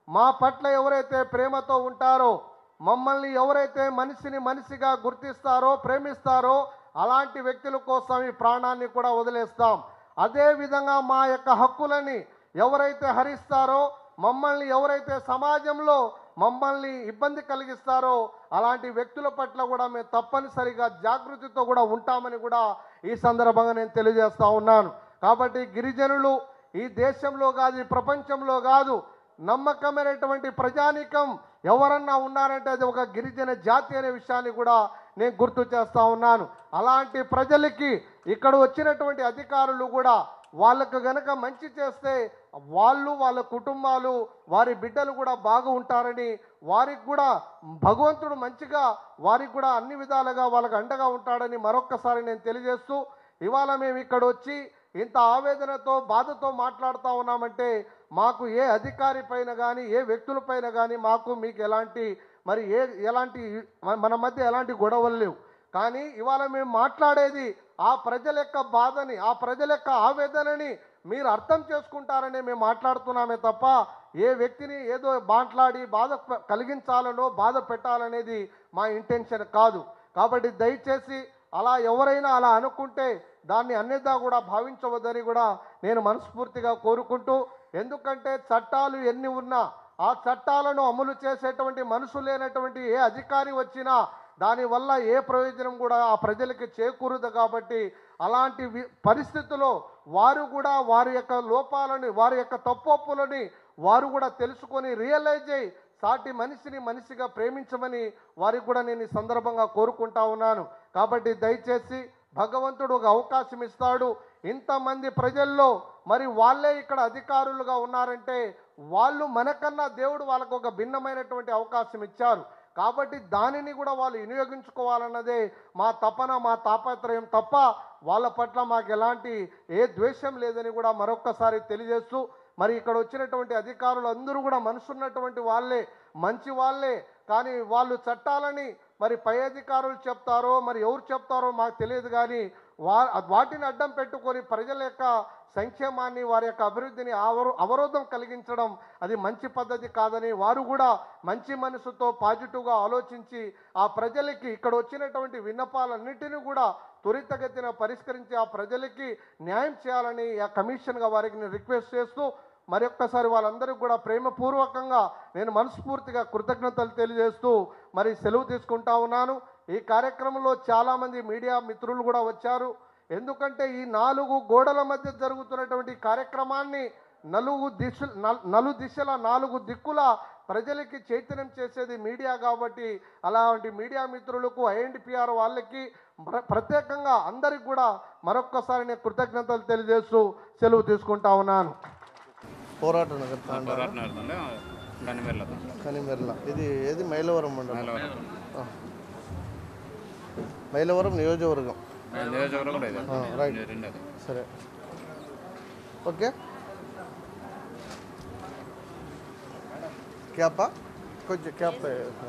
మా పట్ల ఎవరైతే ప్రేమతో ఉంటారో మమ్మల్ని ఎవరైతే మనిషిని మనిషిగా గుర్తిస్తారో ప్రేమిస్తారో అలాంటి వ్యక్తుల కోసం ఈ ప్రాణాన్ని కూడా వదిలేస్తాం అదే విధంగా మా యొక్క హక్కులని ఎవరైతే హరిస్తారో మమ్మల్ని ఎవరైతే సమాజంలో మమ్మల్ని ఇబ్బంది కలిగిస్తారో అలాంటి వ్యక్తుల పట్ల కూడా మేము తప్పనిసరిగా జాగృతితో కూడా ఉంటామని కూడా ఈ సందర్భంగా నేను తెలియజేస్తా ఉన్నాను కాబట్టి గిరిజనులు ఈ దేశంలో కాదు ఈ ప్రపంచంలో కాదు నమ్మకమైనటువంటి ప్రజానీకం ఎవరన్నా ఉన్నారంటే అది ఒక గిరిజన జాతి అనే విషయాన్ని కూడా నేను గుర్తు చేస్తా ఉన్నాను అలాంటి ప్రజలకి ఇక్కడ వచ్చినటువంటి అధికారులు కూడా వాళ్ళకు గనక మంచి చేస్తే వాళ్ళు వాళ్ళ కుటుంబాలు వారి బిడ్డలు కూడా బాగా ఉంటారని వారికి కూడా భగవంతుడు మంచిగా వారికి కూడా అన్ని విధాలుగా వాళ్ళకు అండగా ఉంటాడని మరొక్కసారి నేను తెలియజేస్తూ ఇవాళ మేము ఇక్కడ వచ్చి ఇంత ఆవేదనతో బాధతో మాట్లాడుతూ ఉన్నామంటే మాకు ఏ అధికారి పైన కానీ ఏ వ్యక్తుల పైన కానీ మాకు మీకు ఎలాంటి మరి ఏ ఎలాంటి మన- మన మధ్య ఎలాంటి గొడవలు లేవు కానీ ఇవాళ మేము మాట్లాడేది ఆ ప్రజల యొక్క బాధని ఆ ప్రజల యొక్క ఆవేదనని మీరు అర్థం చేసుకుంటారని మేము మాట్లాడుతున్నామే తప్ప ఏ వ్యక్తిని ఏదో మాట్లాడి బాధ ప- కలిగించాలనో బాధ పెట్టాలనేది మా ఇంటెన్షన్ కాదు కాబట్టి దయచేసి అలా ఎవరైనా అలా అనుకుంటే దాన్ని అన్నిదా కూడా భావించవద్దని కూడా నేను మనస్ఫూర్తిగా కోరుకుంటూ ఎందుకంటే చట్టాలు ఎన్ని ఉన్నా ఆ చట్టాలను అమలు చేసేటువంటి మనసు లేనటువంటి ఏ అధికారి వచ్చినా దానివల్ల ఏ ప్రయోజనం కూడా ఆ ప్రజలకి చేకూరదు కాబట్టి అలాంటి వి- పరిస్థితుల్లో వారు కూడా వారి యొక్క లోపాలని వారి యొక్క తప్పొప్పులని వారు కూడా తెలుసుకొని రియలైజ్ అయ్యి సాటి మనిషిని మనిషిగా ప్రేమించమని వారికి కూడా నేను ఈ సందర్భంగా కోరుకుంటా ఉన్నాను కాబట్టి దయచేసి భగవంతుడు ఒక అవకాశం ఇస్తాడు ఇంతమంది ప్రజల్లో మరి వాళ్ళే ఇక్కడ అధికారులుగా ఉన్నారంటే వాళ్ళు మనకన్నా దేవుడు వాళ్ళకు ఒక భిన్నమైనటువంటి అవకాశం ఇచ్చారు కాబట్టి దానిని కూడా వాళ్ళు వినియోగించుకోవాలన్నదే మా తపన మా తాపత్రయం తప్ప వాళ్ళ పట్ల మాకు ఎలాంటి ఏ ద్వేషం లేదని కూడా మరొక్కసారి తెలియజేస్తూ మరి ఇక్కడ వచ్చినటువంటి అధికారులు అందరూ కూడా మనసున్నటువంటి వాళ్ళే మంచి వాళ్ళే కానీ వాళ్ళు చట్టాలని మరి పై అధికారులు చెప్తారో మరి ఎవరు చెప్తారో మాకు తెలియదు కానీ వా వాటిని అడ్డం పెట్టుకొని ప్రజల యొక్క సంక్షేమాన్ని వారి యొక్క అభివృద్ధిని అవరో అవరోధం కలిగించడం అది మంచి పద్ధతి కాదని వారు కూడా మంచి మనసుతో పాజిటివ్గా ఆలోచించి ఆ ప్రజలకి ఇక్కడ వచ్చినటువంటి విన్నపాలన్నింటినీ కూడా త్వరితగతిన పరిష్కరించి ఆ ప్రజలకి న్యాయం చేయాలని ఆ కమిషన్గా వారికి నేను రిక్వెస్ట్ చేస్తూ మరొక్కసారి వాళ్ళందరికీ కూడా ప్రేమపూర్వకంగా నేను మనస్ఫూర్తిగా కృతజ్ఞతలు తెలియజేస్తూ మరి సెలవు తీసుకుంటా ఉన్నాను ఈ కార్యక్రమంలో చాలామంది మీడియా మిత్రులు కూడా వచ్చారు ఎందుకంటే ఈ నాలుగు గోడల మధ్య జరుగుతున్నటువంటి కార్యక్రమాన్ని నలుగు దిశ నల్- నలు దిశల నాలుగు దిక్కుల ప్రజలకి చైతన్యం చేసేది మీడియా కాబట్టి అలాంటి మీడియా మిత్రులకు ఐఎన్డిపిఆర్ వాళ్ళకి ప్ర- ప్రత్యేకంగా అందరికి కూడా మరొక్కసారి నేను కృతజ్ఞతలు తెలియజేస్తూ సెలవు తీసుకుంటా ఉన్నాను పోరాట నగర్ తాండా పోరాటం గనిమెర్ల కనిమెర్ల ఇది ఏది మైలవరం మండలం ఆ. మైలవరం నియోజకవర్గం నియోజకవర్గం కూడా ఇది ఆ, రైట్ రెండు అది సరే ఓకే క్యాపా కొంచెం క్యాప్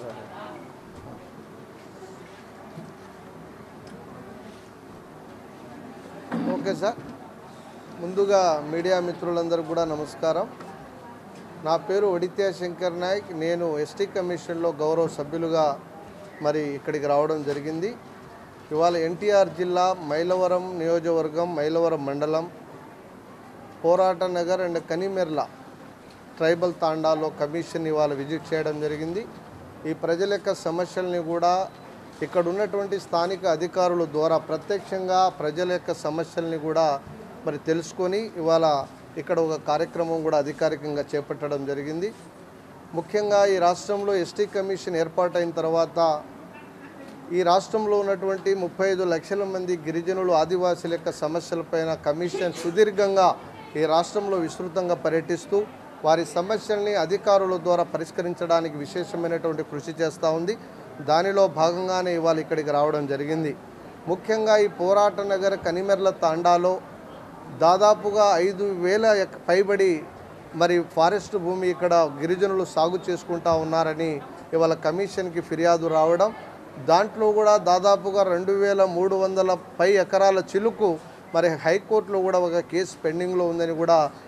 ఓకే సార్ ముందుగా మీడియా మిత్రులందరూ కూడా నమస్కారం నా పేరు ఒడిత్యా శంకర్ నాయక్ నేను ఎస్టీ కమిషన్లో గౌరవ సభ్యులుగా మరి ఇక్కడికి రావడం జరిగింది ఇవాళ ఎన్టీఆర్ జిల్లా మైలవరం నియోజకవర్గం మైలవరం మండలం పోరాట నగర్ అండ్ కనిమెర్ల ట్రైబల్ తాండాలో కమిషన్ ఇవాళ విజిట్ చేయడం జరిగింది ఈ ప్రజల యొక్క సమస్యల్ని కూడా ఇక్కడ ఉన్నటువంటి స్థానిక అధికారుల ద్వారా ప్రత్యక్షంగా ప్రజల యొక్క సమస్యల్ని కూడా మరి తెలుసుకొని ఇవాళ ఇక్కడ ఒక కార్యక్రమం కూడా అధికారికంగా చేపట్టడం జరిగింది ముఖ్యంగా ఈ రాష్ట్రంలో ఎస్టీ కమిషన్ ఏర్పాటైన తర్వాత ఈ రాష్ట్రంలో ఉన్నటువంటి ముప్పై ఐదు లక్షల మంది గిరిజనులు ఆదివాసుల యొక్క సమస్యలపైన కమిషన్ సుదీర్ఘంగా ఈ రాష్ట్రంలో విస్తృతంగా పర్యటిస్తూ వారి సమస్యల్ని అధికారుల ద్వారా పరిష్కరించడానికి విశేషమైనటువంటి కృషి చేస్తూ ఉంది దానిలో భాగంగానే ఇవాళ ఇక్కడికి రావడం జరిగింది ముఖ్యంగా ఈ పోరాట నగర కనిమెర్ల తాండాలో దాదాపుగా ఐదు వేల ఎక్- పైబడి మరి ఫారెస్ట్ భూమి ఇక్కడ గిరిజనులు సాగు చేసుకుంటా ఉన్నారని ఇవాళ కమిషన్కి ఫిర్యాదు రావడం దాంట్లో కూడా దాదాపుగా రెండు వేల మూడు వందల పై ఎకరాల చిలుకు మరి హైకోర్టులో కూడా ఒక కేసు పెండింగ్లో ఉందని కూడా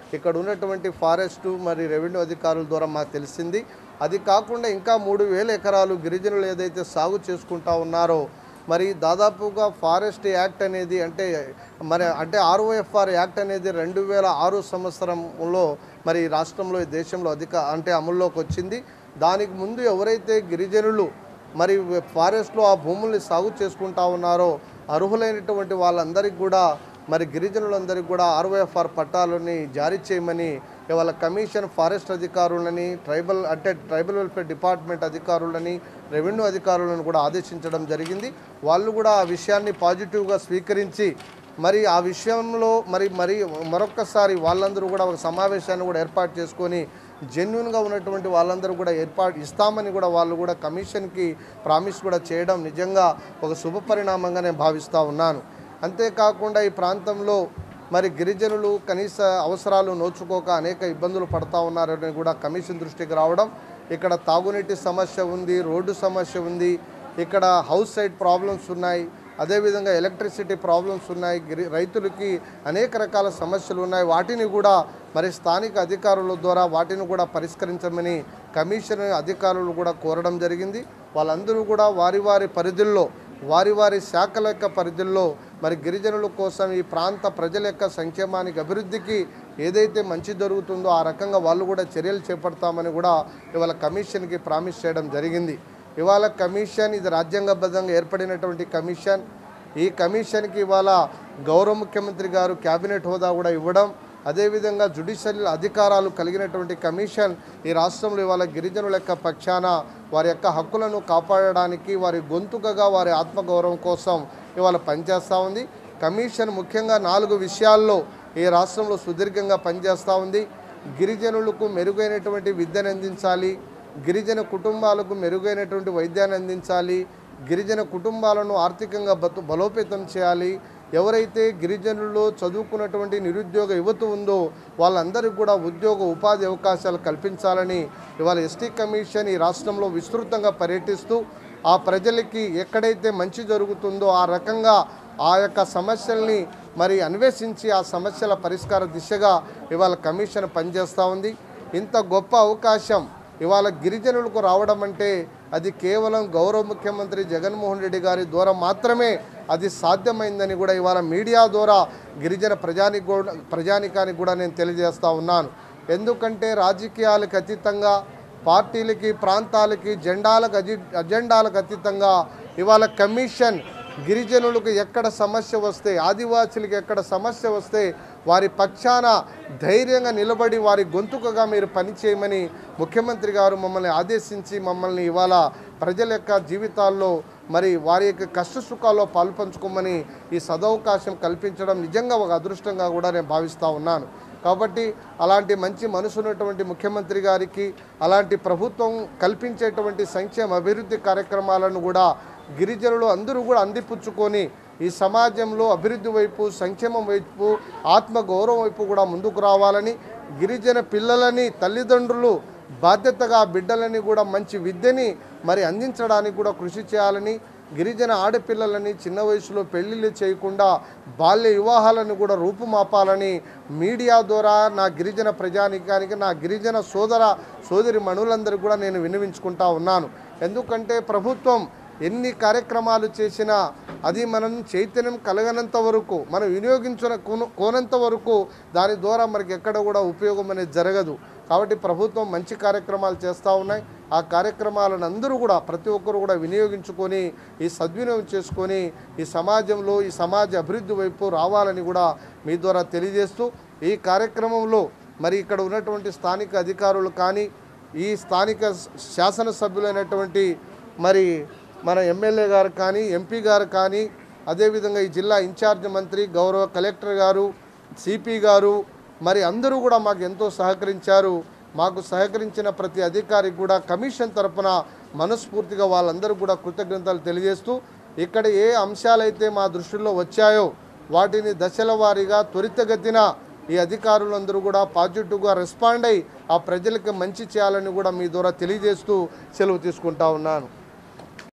ఇక్కడ ఉన్నటువంటి ఫారెస్టు మరి రెవెన్యూ అధికారుల ద్వారా మాకు తెలిసింది అది కాకుండా ఇంకా మూడు వేల ఎకరాలు గిరిజనులు ఏదైతే సాగు చేసుకుంటా ఉన్నారో మరి దాదాపుగా ఫారెస్ట్ యాక్ట్ అనేది అంటే మరి అంటే ఆర్ఓఎఫ్ఆర్ యాక్ట్ అనేది రెండు వేల ఆరు సంవత్సరంలో మరి ఈ రాష్ట్రంలో ఈ దేశంలో అధిక అంటే అమల్లోకి వచ్చింది దానికి ముందు ఎవరైతే గిరిజనులు మరి ఫారెస్ట్లో ఆ భూముల్ని సాగు చేసుకుంటా ఉన్నారో అర్హులైనటువంటి వాళ్ళందరికీ కూడా మరి గిరిజనులందరికీ కూడా ఆర్ఓఎఫ్ఆర్ పట్టాలని జారీ చేయమని ఇవాళ కమిషన్ ఫారెస్ట్ అధికారులని ట్రైబల్ అంటే ట్రైబల్ వెల్ఫేర్ డిపార్ట్మెంట్ అధికారులని రెవెన్యూ అధికారులను కూడా ఆదేశించడం జరిగింది వాళ్ళు కూడా ఆ విషయాన్ని పాజిటివ్గా స్వీకరించి మరి ఆ విషయంలో మరి మరి మరొక్కసారి వాళ్ళందరూ కూడా ఒక సమావేశాన్ని కూడా ఏర్పాటు చేసుకొని జెన్యున్గా ఉన్నటువంటి వాళ్ళందరూ కూడా ఏర్పాటు ఇస్తామని కూడా వాళ్ళు కూడా కమిషన్కి ప్రామిస్ కూడా చేయడం నిజంగా ఒక శుభ పరిణామంగా నేను భావిస్తూ ఉన్నాను అంతేకాకుండా ఈ ప్రాంతంలో మరి గిరిజనులు కనీస అవసరాలు నోచుకోక అనేక ఇబ్బందులు పడతా ఉన్నారని కూడా కమిషన్ దృష్టికి రావడం ఇక్కడ తాగునీటి సమస్య ఉంది రోడ్డు సమస్య ఉంది ఇక్కడ హౌస్ సైడ్ ప్రాబ్లమ్స్ ఉన్నాయి అదేవిధంగా ఎలక్ట్రిసిటీ ప్రాబ్లమ్స్ ఉన్నాయి గిరి రైతులకి అనేక రకాల సమస్యలు ఉన్నాయి వాటిని కూడా మరి స్థానిక అధికారుల ద్వారా వాటిని కూడా పరిష్కరించమని కమిషన్ అధికారులు కూడా కోరడం జరిగింది వాళ్ళందరూ కూడా వారి వారి పరిధుల్లో వారి వారి శాఖల యొక్క పరిధుల్లో మరి గిరిజనుల కోసం ఈ ప్రాంత ప్రజల యొక్క సంక్షేమానికి అభివృద్ధికి ఏదైతే మంచి జరుగుతుందో ఆ రకంగా వాళ్ళు కూడా చర్యలు చేపడతామని కూడా ఇవాళ కమిషన్కి ప్రామిస్ చేయడం జరిగింది ఇవాళ కమిషన్ ఇది రాజ్యాంగబద్ధంగా ఏర్పడినటువంటి కమిషన్ ఈ కమిషన్కి ఇవాళ గౌరవ ముఖ్యమంత్రి గారు క్యాబినెట్ హోదా కూడా ఇవ్వడం అదేవిధంగా జుడిషియల్ అధికారాలు కలిగినటువంటి కమిషన్ ఈ రాష్ట్రంలో ఇవాళ గిరిజనుల యొక్క పక్షాన వారి యొక్క హక్కులను కాపాడడానికి వారి గొంతుకగా వారి ఆత్మగౌరవం కోసం ఇవాళ పనిచేస్తూ ఉంది కమిషన్ ముఖ్యంగా నాలుగు విషయాల్లో ఈ రాష్ట్రంలో సుదీర్ఘంగా పనిచేస్తూ ఉంది గిరిజనులకు మెరుగైనటువంటి విద్యను అందించాలి గిరిజన కుటుంబాలకు మెరుగైనటువంటి వైద్యాన్ని అందించాలి గిరిజన కుటుంబాలను ఆర్థికంగా బతు బలోపేతం చేయాలి ఎవరైతే గిరిజనుల్లో చదువుకున్నటువంటి నిరుద్యోగ యువత ఉందో వాళ్ళందరికీ కూడా ఉద్యోగ ఉపాధి అవకాశాలు కల్పించాలని ఇవాళ ఎస్టీ కమిషన్ ఈ రాష్ట్రంలో విస్తృతంగా పర్యటిస్తూ ఆ ప్రజలకి ఎక్కడైతే మంచి జరుగుతుందో ఆ రకంగా ఆ యొక్క సమస్యల్ని మరి అన్వేషించి ఆ సమస్యల పరిష్కార దిశగా ఇవాళ కమిషన్ పనిచేస్తూ ఉంది ఇంత గొప్ప అవకాశం ఇవాళ గిరిజనులకు రావడం అంటే అది కేవలం గౌరవ ముఖ్యమంత్రి జగన్మోహన్ రెడ్డి గారి ద్వారా మాత్రమే అది సాధ్యమైందని కూడా ఇవాళ మీడియా ద్వారా గిరిజన ప్రజాని కూడా ప్రజానికానికి కూడా నేను తెలియజేస్తూ ఉన్నాను ఎందుకంటే రాజకీయాలకు అతీతంగా పార్టీలకి ప్రాంతాలకి జెండాలకు అజి అజెండాలకు అతీతంగా ఇవాళ కమిషన్ గిరిజనులకు ఎక్కడ సమస్య వస్తే ఆదివాసులకు ఎక్కడ సమస్య వస్తే వారి పక్షాన ధైర్యంగా నిలబడి వారి గొంతుకగా మీరు పనిచేయమని ముఖ్యమంత్రి గారు మమ్మల్ని ఆదేశించి మమ్మల్ని ఇవాళ ప్రజల యొక్క జీవితాల్లో మరి వారి యొక్క కష్ట సుఖాల్లో పాల్పంచుకోమని ఈ సదవకాశం కల్పించడం నిజంగా ఒక అదృష్టంగా కూడా నేను భావిస్తూ ఉన్నాను కాబట్టి అలాంటి మంచి మనసు ఉన్నటువంటి ముఖ్యమంత్రి గారికి అలాంటి ప్రభుత్వం కల్పించేటువంటి సంక్షేమ అభివృద్ధి కార్యక్రమాలను కూడా గిరిజనులు అందరూ కూడా అందిపుచ్చుకొని ఈ సమాజంలో అభివృద్ధి వైపు సంక్షేమం వైపు ఆత్మగౌరవం వైపు కూడా ముందుకు రావాలని గిరిజన పిల్లలని తల్లిదండ్రులు బాధ్యతగా ఆ బిడ్డలని కూడా మంచి విద్యని మరి అందించడానికి కూడా కృషి చేయాలని గిరిజన ఆడపిల్లలని చిన్న వయసులో పెళ్లిళ్ళు చేయకుండా బాల్య వివాహాలను కూడా రూపుమాపాలని మీడియా ద్వారా నా గిరిజన ప్రజానికానికి నా గిరిజన సోదర సోదరి మనులందరికీ కూడా నేను విన్నవించుకుంటా ఉన్నాను ఎందుకంటే ప్రభుత్వం ఎన్ని కార్యక్రమాలు చేసినా అది మనం చైతన్యం కలగనంత వరకు మనం వినియోగించిన కోన- కోనంత వరకు దాని ద్వారా మనకి ఎక్కడ కూడా ఉపయోగం అనేది జరగదు కాబట్టి ప్రభుత్వం మంచి కార్యక్రమాలు చేస్తూ ఉన్నాయి ఆ కార్యక్రమాలను అందరూ కూడా ప్రతి ఒక్కరు కూడా వినియోగించుకొని ఈ సద్వినియోగం చేసుకొని ఈ సమాజంలో ఈ సమాజ అభివృద్ధి వైపు రావాలని కూడా మీ ద్వారా తెలియజేస్తూ ఈ కార్యక్రమంలో మరి ఇక్కడ ఉన్నటువంటి స్థానిక అధికారులు కానీ ఈ స్థానిక శాసనసభ్యులైనటువంటి మరి మన ఎమ్మెల్యే గారు కానీ ఎంపీ గారు కానీ అదేవిధంగా ఈ జిల్లా ఇన్ఛార్జ్ మంత్రి గౌరవ కలెక్టర్ గారు సిపి గారు మరి అందరూ కూడా మాకు ఎంతో సహకరించారు మాకు సహకరించిన ప్రతి అధికారికి కూడా కమిషన్ తరపున మనస్ఫూర్తిగా వాళ్ళందరూ కూడా కృతజ్ఞతలు తెలియజేస్తూ ఇక్కడ ఏ అంశాలైతే మా దృష్టిలో వచ్చాయో వాటిని దశల వారీగా త్వరితగతిన ఈ అధికారులందరూ కూడా పాజిటివ్గా రెస్పాండ్ అయ్యి ఆ ప్రజలకు మంచి చేయాలని కూడా మీ ద్వారా తెలియజేస్తూ సెలవు తీసుకుంటా ఉన్నాను